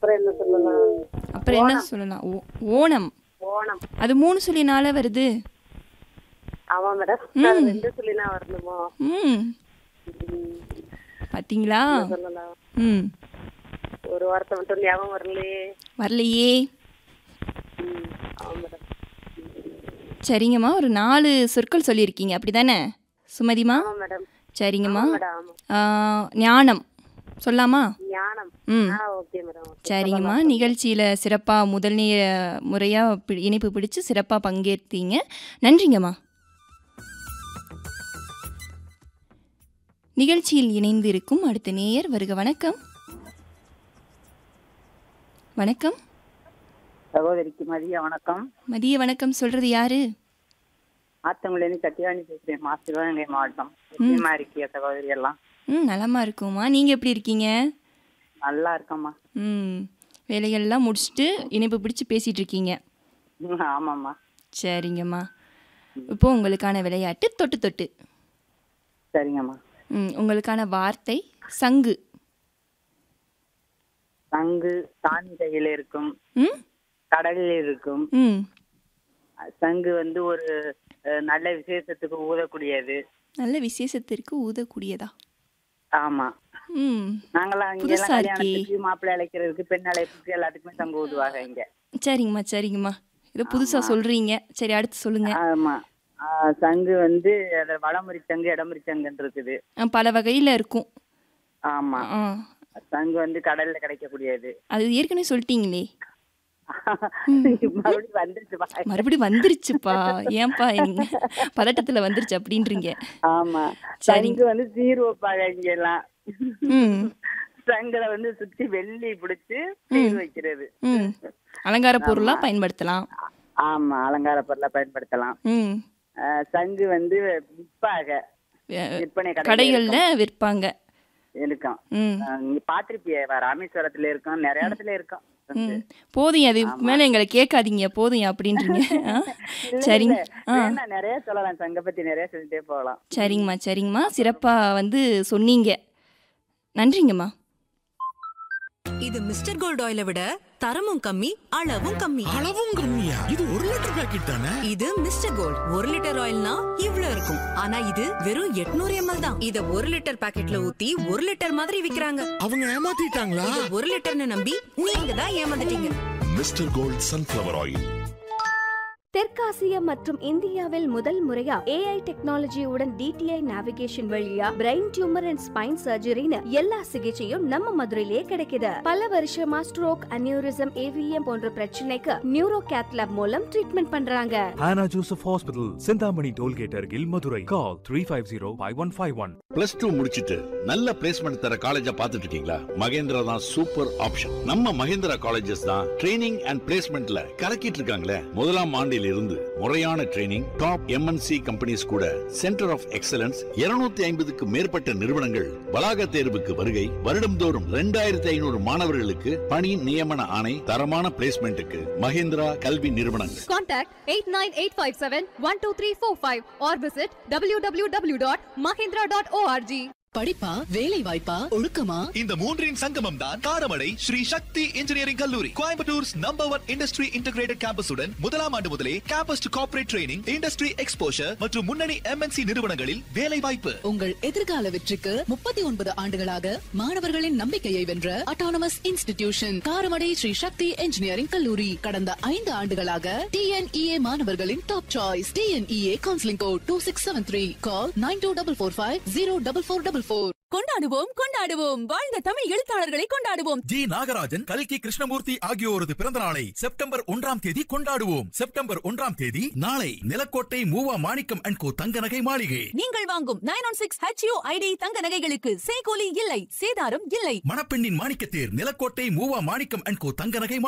அப்புறம் என்ன சொல்லலாம் அப்புறம் என்ன சொல்லலாம் ஓ ஓணம் ஓணம் அது மூணு சொல்லினால வருது ஆமா மேடம் அது ரெண்டு சொல்லினா வரணுமோ ம் ம், பார்த்தீங்களா சொல்லலாம் ம் ஒரு வார்த்தை மட்டும் ஞாபகம் வரலையே வரலையே ம், ஆமா மேடம் சரிங்கம்மா ஒரு நாலு சொற்கள் சொல்லியிருக்கீங்க அப்படி தானே சுமதிமா ஆமா மேடம் சரிங்கம்மா மேடம் ஆமா ஆ, ஞானம் சொல்லாமா ஞானம் ம் ஆ ஓகே மேடம் ஓகே. சரிங்கம்மா நிகழ்ச்சியில் சிறப்பாக முதல் நேர முறையாக இணைப்பு பிடிச்சு சிறப்பாக பங்கேற்றீங்க நன்றிங்கம்மா நிகழ்ச்சியில் இணைந்து இருக்கும் அடுத்த நேயர் வருக வணக்கம் வணக்கம் சகோதரிக்கு மதிய வணக்கம் மதிய வணக்கம் சொல்றது யாரு ஆத்தங்குலேருந்து சத்தியாணி பேசுறேன் மா சிவகங்கை மாவட்டம் எப்படிமா இருக்கிய சகோதரி எல்லாம் ம் நலமா இருக்கும்மா நீங்கள் எப்படி இருக்கீங்க நல்லா இருக்கம்மா ம் வேலைகள்லாம் முடிச்சுட்டு இணைப்பு பிடிச்சு பேசிகிட்டு இருக்கீங்க ம், ஆமாம்மா சரிங்கம்மா இப்போ உங்களுக்கான விளையாட்டு தொட்டு தொட்டு சரிங்கம்மா ம் உங்களுக்கான வார்த்தை சங்கு சங்கு சாமி கையில் இருக்கும் ம் கடலில் இருக்கும் ம் சங்கு வந்து ஒரு அஹ், நல்ல விசேஷத்துக்கு ஊதக்கூடியது நல்ல விசேஷத்திற்கு ஊதக்கூடியதா ஆமா ம் நாங்களாம் இங்க எல்லாம் புதுசா இருக்கே. கல்யாணத்துக்கு மாப்பிள்ளை அழைக்கிறதுக்கு பெண் அழைப்புக்கு எல்லாத்துக்குமே சங்கு ஊதுவாங்க இங்க சரிங்கம்மா சரிங்கம்மா இதை புதுசாக சொல்கிறீங்க சரி அடுத்து சொல்லுங்கள் ஆமா ஆஹ், சங்கு வந்து அது வடமுறி சங்கு இடமுறி சங்குன்னு இருக்குது பல வகையில் இருக்கும் ஆமா ஆ சங்கு வந்து கடல்ல கிடைக்கக்கூடியது அது ஏற்கனவே சொல்லிட்டீங்களே மறுபடியும் வந்துருச்சுப்பா மறுபடியும் வந்துருச்சுப்பா ஏன்பா நீங்க பதட்டத்தில் வந்துருச்சு அப்படின்றீங்க ஆமா சரி. சங்கு வந்து சீர் வைப்பாங்க இங்க எல்லாம் ம் சங்குல வந்து சுத்தி வெள்ளி பிடிச்சு சீர் வைக்கிறது ம் அலங்கார பொருளாக பயன்படுத்தலாம் ஆமா அலங்கார பொருளை பயன்படுத்தலாம் ம் ஆஹ் சங்கு வந்து விற்பாக விற்பனை கடையில கடைகளில் விற்பாங்க இருக்கும் ம் ஆஹ் நீ பாத்திருப்பிய ராமேஸ்வரத்துல இருக்கும் நிறைய இடத்துல இருக்கும் சங்கு. ம் போதும் அது மேலே எங்களை கேட்காதீங்க போதும் அப்படின்றீங்க ஆ சரிங்க ஆ வேணா நிறைய சொல்லலாம் சங்க பத்தி நிறைய சொல்லிட்டே போகலாம் சரிங்கம்மா சரிங்கம்மா சிறப்பாக வந்து சொன்னீங்க நன்றிங்கம்மா இது மிஸ்டர் கோல்ட் ஆயிலை விட தரமும் கம்மி அளவும் கம்மி அளவும் கம்மியா இது ஒரு லிட்டர் பாக்கெட் தானே இது மிஸ்டர் கோல்ட் ஒரு லிட்டர் ஆயில்னா இவ்ளோ இருக்கும் ஆனா இது வெறும் 800 எம்எல் தான் இத ஒரு லிட்டர் பாக்கெட்ல ஊத்தி ஒரு லிட்டர் மாதிரி விக்கிறாங்க அவங்க ஏமாத்திட்டாங்களா இத ஒரு லிட்டர்னு நம்பி நீங்க தான் ஏமாந்துட்டீங்க மிஸ்டர் கோல்ட் சன்ஃபிளவர் ஆயில் தெற்காசியா மற்றும் இந்தியாவில் முதல் முறையா ஏஐ டெக்னாலஜியுடன் டிடிஐ நேவிகேஷன் வழியா பிரெயின் டியூமர் அண்ட் ஸ்பைன் சர்ஜரின்னு எல்லா சிகிச்சையும் நம்ம மதுரையிலே கிடைக்குது பல வருஷமா ஸ்ட்ரோக் அனியூரிசம் ஏவிஎம் போன்ற பிரச்சனைக்கு நியூரோ கேத்லாப் மூலம் ட்ரீட்மெண்ட் பண்றாங்க Hannah Joseph Hospital, Sindhamani Tollgate Argil, Madurai. Call 350-5151. Plus two முடிச்சிட்டு நல்ல பிளேஸ்மெண்ட் தர காலேஜா பார்த்துட்டு இருக்கீங்களா மகேந்திரா தான் சூப்பர் ஆப்ஷன் நம்ம மகேந்திரா காலேஜஸ் தான் ட்ரைனிங் அண்ட் பிளேஸ்மெண்ட்ல கலக்கிட்டு இருக்காங்களே முதலாம் ஆண்டில் இருந்து முறையான ட்ரைனிங் டாப் எம்என்சி கம்பெனிஸ் கூட சென்டர் ஆஃப் எக்ஸலன்ஸ் 250 ஐம்பதுக்கு மேற்பட்ட நிறுவனங்கள் வளாக தேர்வுக்கு வருகை வருடம்தோறும் ரெண்டாயிரத்தி ஐநூறு மாணவர்களுக்கு பணி நியமன ஆணை தரமான பிளேஸ்மெண்ட்டுக்கு மகேந்திரா கல்வி நிறுவனங்கள் Contact 89857-12345 or visit www.mahindra.org. படிப்பா வேலை வாய்ப்பா ஒழுக்கமா இந்த மூன்றின் சங்கமம் தான் காரமடை ஸ்ரீ சக்தி இன்ஜினியரிங் கல்லூரி கோயம்புத்தூர்ஸ் நம்பர் ஒன் இண்டஸ்ட்ரி இன்டகிரேட்டட் கேம்பஸுடன் முதலாம் ஆண்டு முதலே campus to corporate training industry exposure மற்றும் முன்னணி எம்என்சி நிறுவனங்களில் வேலை வாய்ப்பு உங்கள் எதிர்கால வெற்றிக்கு முப்பத்தி ஒன்பது ஆண்டுகளாக மாணவர்களின் நம்பிக்கையை வென்ற autonomous institution Karamadai Sri Sakthi engineering கல்லூரி கடந்த ஐந்து ஆண்டுகளாக டிஎன்இஏ மாணவர்களின் top choice TNEA counselling code two six seven three call nine two double four five zero double four double four கொண்டாடுவோம் கொண்டாடுவோம் வாழ்ந்த தமிழ் எழுத்தாளர்களை கொண்டாடுவோம் ஜி நாகராஜன் கல்கி கிருஷ்ணமூர்த்தி ஆகியோரது பிறந்த நாளை செப்டம்பர் ஒன்றாம் தேதி கொண்டாடுவோம் செப்டம்பர் ஒன்றாம் தேதி நாளை நிலக்கோட்டை மூவா மாணிக்கம் அண்ட் கோ தங்க நகை மாளிகை நீங்கள் வாங்கும் nine one six H U I D தங்க நகைகளுக்கு சேகோலி இல்லை சேதாரம் இல்லை மணப்பெண்ணின் மாணிக்கத்தேர் நிலக்கோட்டை மூவா மாணிக்கம் அண்ட் கோ தங்க நகை